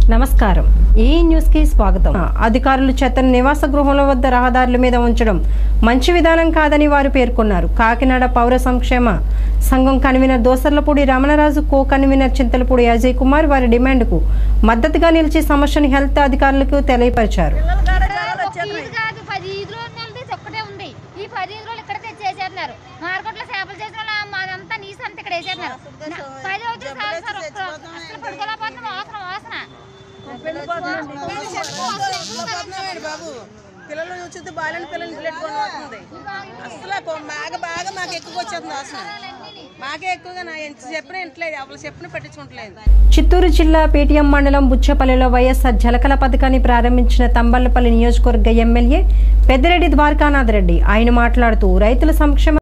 నమస్కారం ఈ న్యూస్ కి స్వాగతం అధికారులు చెత్తను నివాస గృహంల వద్ద రహదారుల మీద ఉంచడం మంచి విధానం కాదని వారు పేర్కొన్నారు కాకినాడ పౌర సంక్షేమ సంఘం convener Dosarlapudi Ramanaraju co convener Chintalapudi Ajay Kumar వారి డిమాండ్కు మద్దతుగా నిలిచి సమస్యను హెల్త్ అధికారులకు తెలియపరిచారు ఒక ఈదు కాదు పది ఈదులు ఉన్నది ఒక్కటే ఉంది ఈ పది ఈదులు ఇక్కడ తెచ్చేసేస్తున్నారు మార్కెట్లో చేపలు చేసిన వాళ్ళు మాదంతా నీసు అంతా ఇక్కడ వేసేస్తున్నారు నా- పది అవుతుంది సార్ సార్ ఒక్క అసలు పడుకోలేకపోతున్నాం వాసన వాసన పోతున్నామేంటి బాబు పిల్లలు చూస్తే బాలని పిల్లలు పెట్టుకొని వస్తుంది అసలు కొ- మాకు బాగా మాకు ఎక్కువ వచ్చేస్తుంది అసలు మాకే ఎక్కువగా నా ఎంత చెప్పినా ఇంట్లేదు ఎవరు చెప్పినా పెట్టించుకుంటలేదు చిత్తూరు జిల్లా పేటీఎం మండలం బుచ్చపల్లిలో వైఎస్ఆర్ జలకల పథకాన్ని ప్రారంభించిన తంబళ్లపల్లి నియోజకవర్గ ఎమ్మెల్యే పెద్దిరెడ్డి ద్వారకానాథ్ రెడ్డి ఆయన మాట్లాడుతూ రైతుల సంక్షేమ